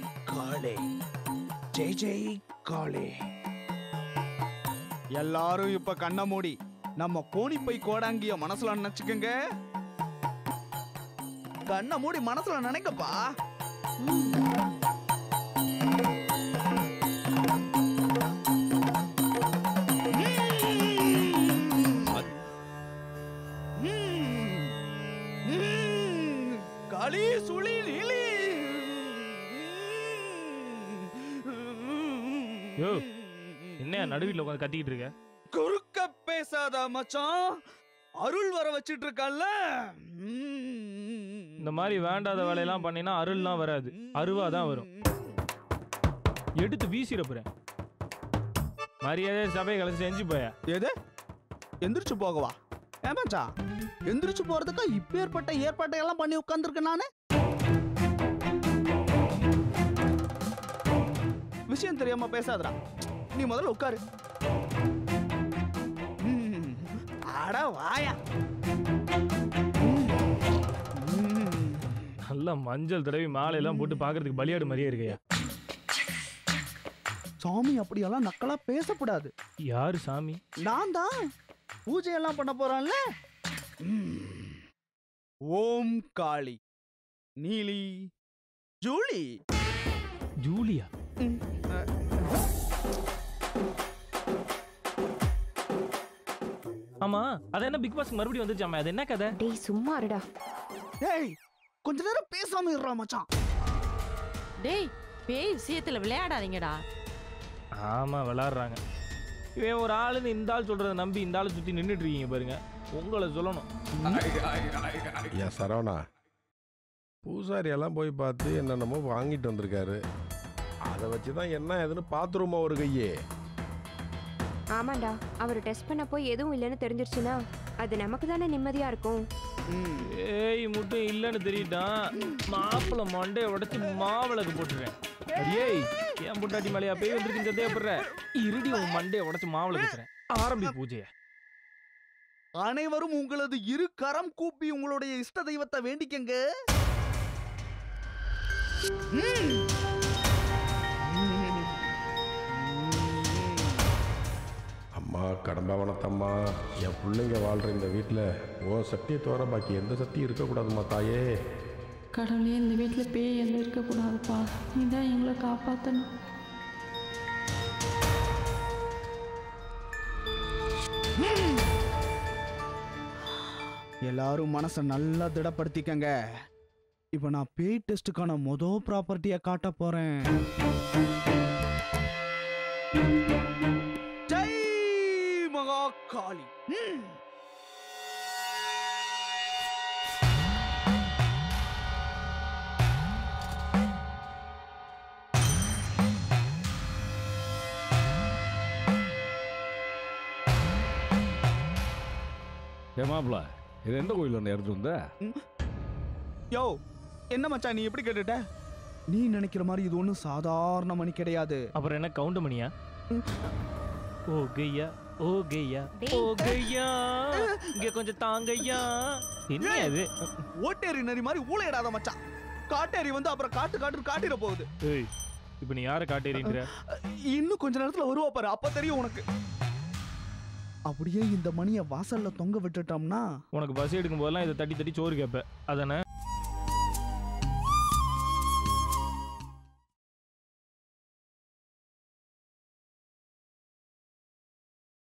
காளே ஜெய் ஜெய் காளே எல்லாரும் இப்ப கண்ண மூடி நம்ம கோணிப்பை கோடாங்கிய மனசுல நினைச்சுக்கங்க கண்ண மூடி மனசுல நினைக்கப்பா களி சுழி நிலி யோ, என்ன நடுவில் உட்காந்து கத்திக்கிட்டு இருக்க குறுக்க பேசாத மச்சான் அருள் வர வச்சிட்டு இருக்கல்ல இந்த மாதிரி வேண்டாத வேலையெல்லாம் பண்ணினா அருள்லாம் வராது அருவா தான் வரும் எடுத்து வீசிட போறேன் மரியாதை சபை கலைச்சு செஞ்சு போய எது எந்திரிச்சு போகவா ஏன் மச்சான் எந்திரிச்சு போறதுக்கு இப்பேற்பட்ட ஏற்பாட்டை எல்லாம் பண்ணி உட்கார்ந்துருக்கேன் நானு விஷயம் தெரியாம பேசாதடா நீ முதல்ல உட்காரு ம், அட வாயா ம், ம். நல்லா மஞ்சள் தடவி மாலையெல்லாம் போட்டு பார்க்கறதுக்கு பலியாடு மாதிரியே இருக்கையா சாமி அப்படியெல்லாம் நக்கலா பேசக்கூடாது யாரு சாமி நான் தான் பூஜையெல்லாம் பண்ண போறான்ல ம். ஓம் காளி நீலி ஜூலி ஜூலியா ம், அஹ், ஆமா அது என்ன பிக் பாஸ் மறுபடியும் வந்துச்சாமா அது என்ன கதை டேய் சும்மா இருடா டேய் கொஞ்ச நேரம் பேசாம இருறா மச்சான் டேய் பேய் விஷயத்துல விளையாடாதீங்கடா ஆமா விளாடுறாங்க இவன் ஒரு ஆளுன்னு இந்த ஆள் சொல்றதை நம்பி இந்த ஆளை சுத்தி நின்றுட்டு இருக்கீங்க பாருங்க உங்களை சொல்லணும் ஐயா சரவணா பூசாரி எல்லாம் போய் பார்த்து என்னென்னமோ வாங்கிட்டு வந்திருக்காரு அதை வச்சு தான் என்ன ஏதுன்னு பார்த்துருமா ஒரு கையே ஆமாண்டா அவர் டெஸ்ட் பண்ண போய் எதுவும் இல்லைன்னு தெரிஞ்சிருச்சுன்னா அது நமக்கு தானே நிம்மதியா இருக்கும் ம், ஏய் மட்டும் இல்லைன்னு தெரியிட்டான் மாப்பிள்ள மண்டைய உடைச்சு மாவிளக்கு போட்டுருவேன் அடியே என் பொண்டாட்டி மலையா பேய் வந்திருக்குன்னு சந்தேகப்படுற இருடி உன் மண்டைய உடைச்சு மாவிளக்கு தரேன் ஆரம்பி பூஜைய அனைவரும் உங்களது இரு கரம் கூப்பி உங்களுடைய இஷ்ட தெய்வத்தை வேண்டிக்கங்க ம். அம்மா கடம்பாவனத்தம்மா என் பிள்ளைங்க வாழ்கிற இந்த வீட்டில் ஓ சக்தியை தவிர பாக்கி எந்த சக்தியும் இருக்கக்கூடாதும்மா தாயே கடவுளே இந்த வீட்டில் பேய் எல்லாம் இருக்கக்கூடாதுப்பா நீ தான் எங்களை காப்பாற்றணும் எல்லாரும் மனசை நல்லா திடப்படுத்திக்கங்க இப்போ நான் பேய் டெஸ்ட்டுக்கான மொத ப்ராப்பர்ட்டியை காட்ட போறேன் ஜெய் மகா காளி ம். ஏமாப்ல இது எந்த கோயில் ஒன்று எடுத்து வந்த யோ என்ன மச்சான் நீ எப்படி கேட்டுட்ட நீ நினைக்கிற மாதிரி இது ஒன்றும் சாதாரண மணி கிடையாது அப்புறம் என்ன கவுண்ட் மணியா ஓ கையா ஓ கையா டேய். ஓ கையா இங்க கொஞ்சம் தாங்கய்யா என்ன அது ஓட்டேரி நரி மாதிரி ஊழையிடாத மச்சான் காட்டேரி வந்து அப்புறம் காட்டு காட்டு காட்டிட போகுது ஏய் இப்போ நீ யாரை காட்டேறின்ற இன்னும் கொஞ்ச நேரத்துல வருவா பாரு அப்ப தெரியும் உனக்கு அப்படியே இந்த மணியை வாசல்ல தொங்க விட்டுட்டோம்னா உனக்கு பஸ் எடுக்கும் போதெல்லாம் இதை தட்டி தட்டி சோறு கேட்ப அதானே